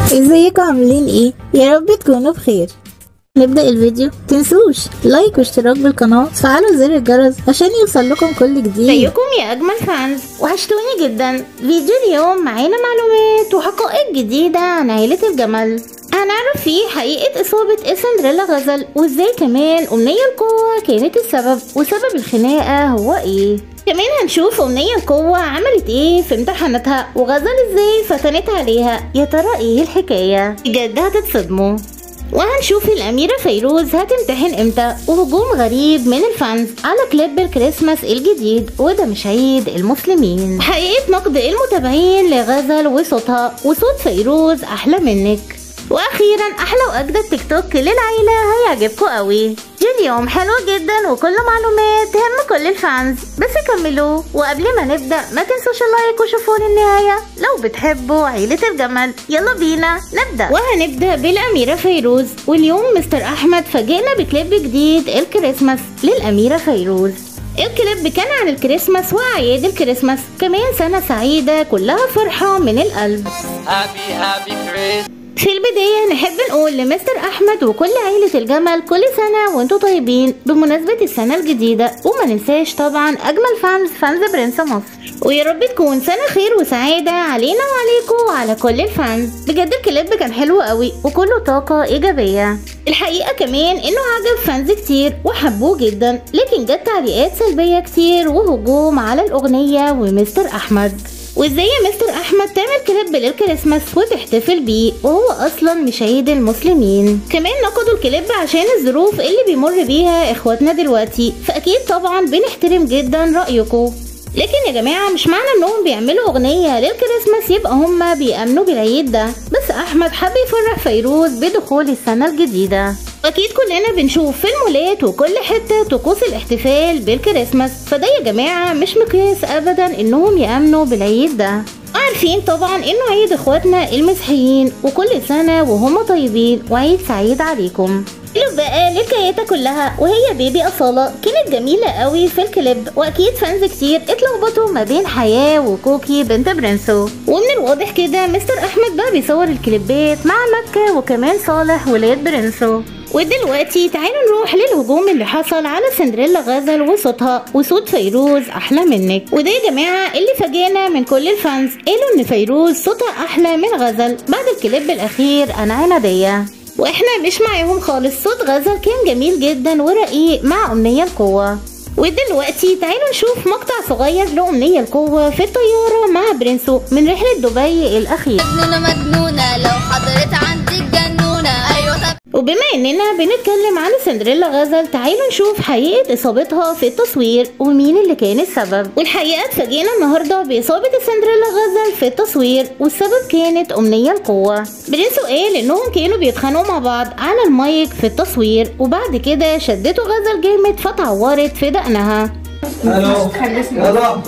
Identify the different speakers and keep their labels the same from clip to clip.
Speaker 1: ازيكم عاملين ايه يا رب تكونوا بخير نبدأ الفيديو تنسوش لايك واشتراك بالقناة وتفعلوا زر الجرس عشان يوصل لكم كل جديد
Speaker 2: ازيكم يا اجمل فانز وحشتوني جدا فيديو اليوم معانا معلومات وحقائق جديدة عن عيلة الجمل هنعرف فيه حقيقة إصابة سندريلا غزل وإزاي كمان أمنية القوة كانت السبب وسبب الخناقة هو إيه كمان هنشوف أمنية القوة عملت إيه في امتحاناتها وغزل إزاي فتنت عليها يا ترى إيه الحكاية بجد هتتصدموا وهنشوف الأميرة فيروز هتمتحن امتى وهجوم غريب من الفانز على كليب الكريسماس الجديد وده مش عيد المسلمين حقيقة نقد المتابعين لغزل وصوتها وصوت فيروز أحلى منك واخيرا احلى واجدد تيك توك للعيله هيعجبكم قوي اليوم حلو جدا وكله معلومات تهم كل الفانز بس كملوا وقبل ما نبدا ما تنسوش اللايك وشوفوا للنهايه لو بتحبوا عيله الجمل يلا بينا نبدا وهنبدا بالاميره فيروز واليوم مستر احمد فاجئنا بكليب جديد الكريسماس للاميره فيروز الكليب كان عن الكريسماس وأعياد الكريسماس كمان سنة سعيدة كلها فرحة من القلب
Speaker 3: Happy happy Christmas.
Speaker 2: في البداية نحب نقول لمستر أحمد وكل عيلة الجمل كل سنة وانتوا طيبين بمناسبة السنة الجديدة وما ننساش طبعا أجمل فانز فانز برنس مصر ويا رب تكون سنة خير وسعادة علينا وعليكم وعلى كل الفانز بجد الكليب كان حلو قوي وكله طاقة إيجابية الحقيقة كمان إنه عجب فانز كتير وحبوه جدا لكن جت تعليقات سلبية كتير وهجوم على الأغنية ومستر أحمد وازاي يا مستر احمد تعمل كليب للكريسماس وتحتفل بيه وهو اصلا مش عيد المسلمين كمان نقدوا الكليب عشان الظروف اللي بيمر بيها اخواتنا دلوقتي فاكيد طبعا بنحترم جدا رايكم لكن يا جماعة مش معنى انهم بيعملوا اغنية للكريسماس يبقى هما بيأمنوا بالعيد ده بس احمد حب يفرح فيروز بدخول السنة الجديدة اكيد كلنا بنشوف في المولات وكل حتة طقوس الاحتفال بالكريسماس فده يا جماعة مش مقياس ابدا انهم يأمنوا بالعيد ده عارفين طبعا انه عيد اخواتنا المسيحيين وكل سنة وهم طيبين وعيد سعيد عليكم اللي بقى للكياتة كلها وهي بيبي أصالة كانت جميلة قوي في الكليب وأكيد فانز كتير اتلخبطوا ما بين حياة وكوكي بنت برنسو ومن الواضح كده مستر أحمد بقى بيصور الكليبات مع مكة وكمان صالح ولاد برنسو ودلوقتي تعالوا نروح للهجوم اللي حصل على سندريلا غزل وصوتها وصوت فيروز احلى منك وده يا جماعه اللي فاجئنا من كل الفانز قالوا ان فيروز صوتها احلى من غزل بعد الكليب الاخير انا عناديه واحنا مش معاهم خالص صوت غزل كان جميل جدا ورقيق مع امنيه القوه ودلوقتي تعالوا نشوف مقطع صغير لأمنية القوة في الطيارة مع برنسو من رحلة دبي الأخيرة
Speaker 4: مجنونة مجنونة لو حضرت عندك جنونة أيوة طب
Speaker 2: وبما اننا بنتكلم عن سندريلا غزل تعالوا نشوف حقيقة اصابتها في التصوير ومين اللي كان السبب والحقيقة اتفاجئنا النهاردة باصابة سندريلا غزل في التصوير والسبب كانت امنية القوة برنسو قال انهم كانوا بيتخانقوا مع بعض على المايك في التصوير وبعد كده شدته غزل جامد فتعورت في دقنها
Speaker 5: الو يلا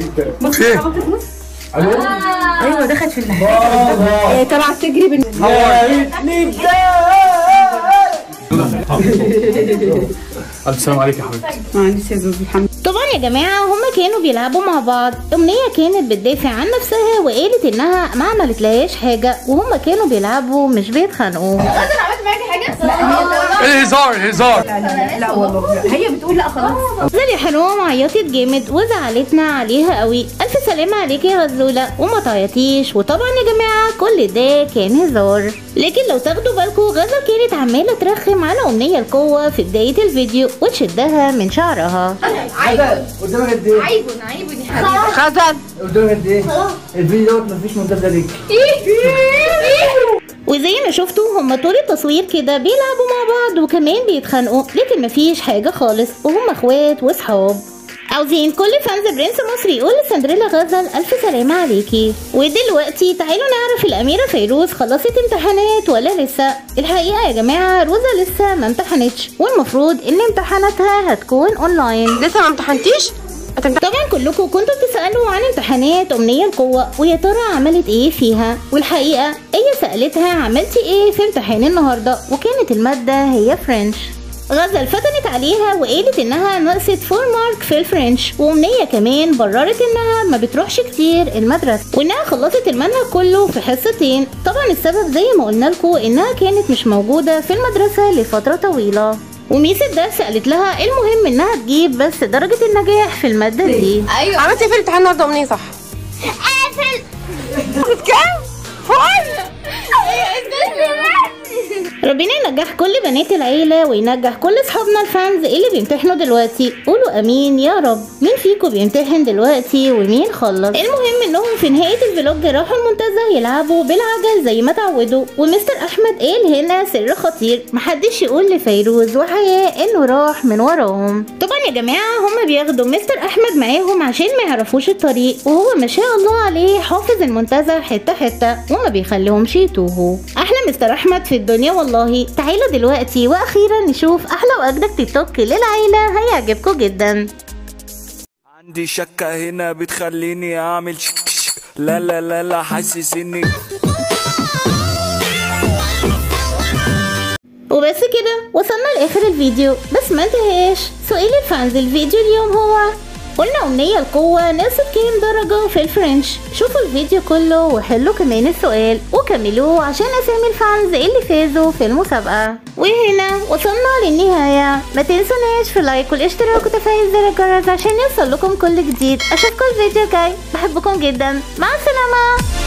Speaker 6: ايوه دخلت في النهايه طلعت تجري بال
Speaker 5: يا ريتني
Speaker 7: ألف سلام عليك يا حبيبتي
Speaker 6: معلش يا زوزو الحمد
Speaker 2: طبعا يا جماعة هما كانوا بيلعبوا مع بعض أمنية كانت بتدافع عن نفسها وقالت إنها ما عملتلهاش حاجة وهما كانوا بيلعبوا مش بيتخانقوا
Speaker 7: إيه هزار هزار
Speaker 6: لا لا والله لا. هي بتقول لا خلاص
Speaker 2: غزل حرام عيطت جامد وزعلتنا عليها قوي الف سلامة عليكي يا غزولة وما تعيطيش وطبعا يا جماعة كل ده كان هزار لكن لو تاخدوا بالكم غزل كانت عمالة ترخم على أمنية القوة في بداية الفيديو وتشدها من شعرها
Speaker 5: غزل قدامك قد ايه؟
Speaker 4: عيبون عيبون يا حبيبي
Speaker 6: غزل
Speaker 5: قدامك قد ايه؟ الفيديو دوت مفيش منتزه ليك
Speaker 2: وزي ما شفتوا هما طول التصوير كده بيلعبوا مع بعض وكمان بيتخانقوا لكن مفيش حاجة خالص وهم اخوات وصحاب عاوزين كل فانز برنس مصر يقول لسندريلا غزل ألف سلامة عليكي ودلوقتي تعالوا نعرف الأميرة فيروز خلصت امتحانات ولا لسه الحقيقة يا جماعة روزا لسه ما امتحنتش والمفروض إن امتحاناتها هتكون أونلاين
Speaker 6: لسه ما امتحنتيش
Speaker 2: طبعا كلكم كنتوا بتسألوا عن امتحانات أمنية القوة ويا ترى عملت ايه فيها والحقيقة هي سألتها عملتي ايه في امتحان النهاردة وكانت المادة هي فرنش غزل فتنت عليها وقالت انها نقصت فول مارك في الفرنش وامنيه كمان بررت انها ما بتروحش كتير المدرسه وانها خلصت المنهج كله في حصتين طبعا السبب زي ما قلنا لكم انها كانت مش موجوده في المدرسه لفتره طويله وميس الدرس قالت لها المهم انها تجيب بس درجه النجاح في الماده دي
Speaker 4: ايوه
Speaker 6: عملت ايه في الامتحان النهارده امنيه صح؟
Speaker 4: قافل
Speaker 6: كام؟ فول
Speaker 2: ربنا ينجح كل بنات العيلة وينجح كل اصحابنا الفانز اللي بيمتحنوا دلوقتي قولوا امين يا رب مين فيكم بيمتحن دلوقتي ومين خلص المهم انهم في نهاية الفلوج راحوا المنتزه يلعبوا بالعجل زي ما تعودوا ومستر احمد قال هنا سر خطير محدش يقول لفيروز وحياة انه راح من وراهم طبعا يا جماعة هما بياخدوا مستر احمد معاهم عشان ما يعرفوش الطريق وهو ما شاء الله عليه حافظ المنتزه حتة حتة وما بيخليهمش يتوهوا احلى مستر احمد في الدنيا والله تعالوا دلوقتي واخيرا نشوف احلى واجدد تيك توك للعيله هيعجبكم جدا
Speaker 8: عندي شكة هنا بتخليني اعمل شك شك لا لا لا لا حاسس اني
Speaker 2: وبس كده وصلنا لاخر الفيديو بس ما انتهاش سؤال الفانز الفيديو اليوم هو قلنا أمنية القوة نقصت كام درجة في الفرنش شوفوا الفيديو كله وحلوا كمان السؤال وكملوه عشان أسامي الفانز اللي فازوا في المسابقة وهنا وصلنا للنهاية ما تنسوناش في لايك والاشتراك وتفعيل زر الجرس عشان يوصل لكم كل جديد أشوفكم الفيديو الجاي بحبكم جدا مع السلامة